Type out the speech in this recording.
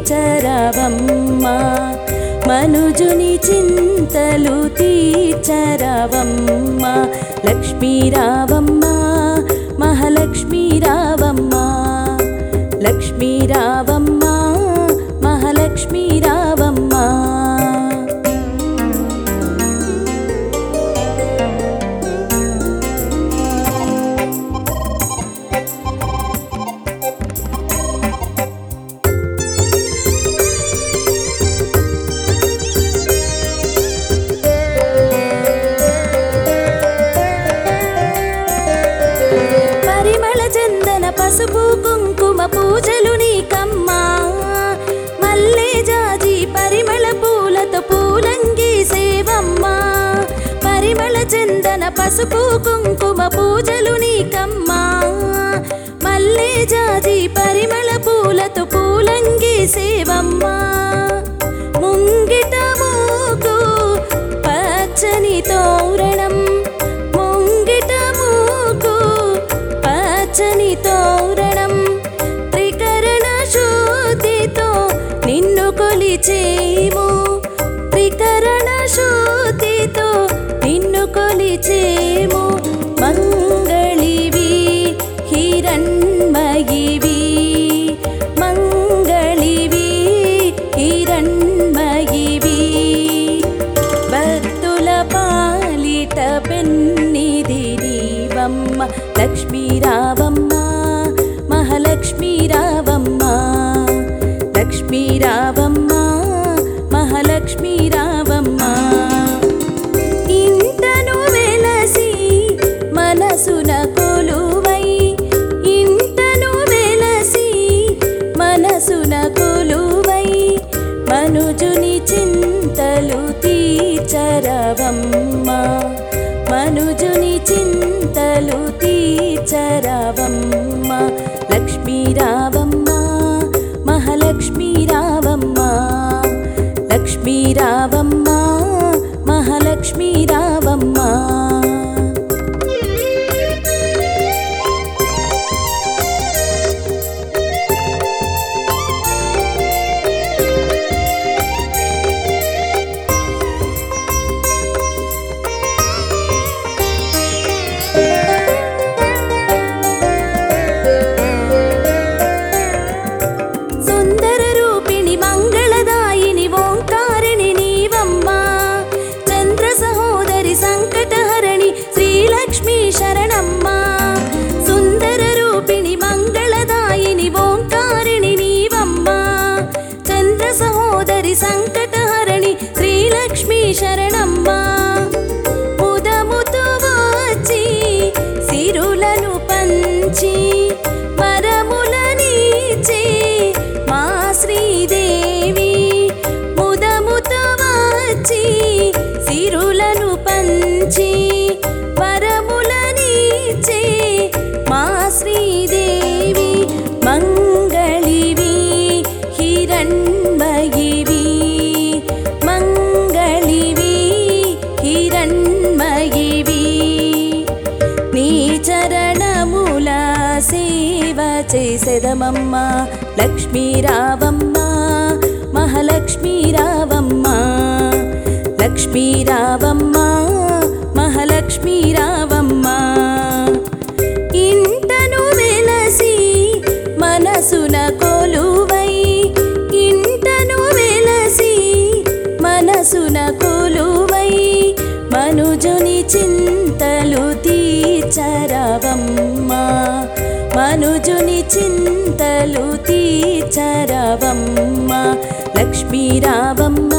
తీర్చరవమ్మ మనుజుని చింతలు తీర్చరవమ్మ లక్ష్మీ రావమ్మ మహాలక్ష్మీ రావమ్మ లక్ష్మీ రావమ్మ మహాలక్ష్మీ రావమ్మ పరిమళ చందన పసుపు కుంకుమ పూజలు నీకమ్మా మల్లె జాజి పరిమళ పూలతో పూలంగి సేవమ్మా పరిమళ చందన పసుపు కుంకుమ పూజలు నీకమ్మా మల్లె జాజి పరిమళ పూలతో పూలంగి సేవమ్మా ముంగిట మూకు పచ్చని తోరణం ముంగిట మూకు పచ్చని తోరణం త్రికరణ శోధితో నిన్ను కొలిచేము త్రికరణ శోధితో నిన్ను కొలిచేము మంగళివి హిరణ్మయివి మంగళివి హిరణ్మయివి భక్తుల పాలిట పెన్నిది నీవమ్మ లక్ష్మీ రావమ్మ మహాలక్ష్మీ రావమ్మ లక్ష్మీ రావమ్మ మహాలక్ష్మీ రావమ్మ ఇంటను వెలసి మనసున కొలువై ఇంటను వెలసి మనసున కొలువై మనుజుని చింతలు తీర్చరవమ్మ మనుజుని చింతలు తీర్చరవమ్మ లక్ష్మీ రావమ్మ మహాలక్ష్మీ రావమ్మ లక్ష్మీ రావమ్మ మహాలక్ష్మీ రావమ్మ సుందర రూపిణి మంగళదాయిని ఓంకారిణి నీవమ్మా చంద్ర సహోదరి సంకటహరణి శ్రీలక్ష్మీ శరణమ్మా సుందర రూపిణి మంగళదాయిని ఓంకారిణి నీవమ్మా చంద్ర సహోదరి సంకటహరణి శ్రీలక్ష్మీ శరణమ్మా ముదముతో వచ్చి సిరులను పంచి వరములనిచే మా శ్రీదేవి ముదముతో వచ్చి సిరులను పంచి వరములనిచే మా శ్రీదేవి మంగళివి హిరణ్మయివి మంగళివి హిరణ్మయివి నీ చరణముల సేవ చేసెదమమ్మ లక్ష్మీ రావమ్మ మహాలక్ష్మీ రావమ్మ లక్ష్మీ రావమ్మ మహాలక్ష్మీ రావమ్మ ఇంటను వెలసి మనసున కొలువై ఇంటను వెలసి మనసున కొలువై మనుజుని చింతలు తీర్చరవమ్మ మనుజుని చింతలు తీర్చరవమ్మ లక్ష్మీ రావమ్మ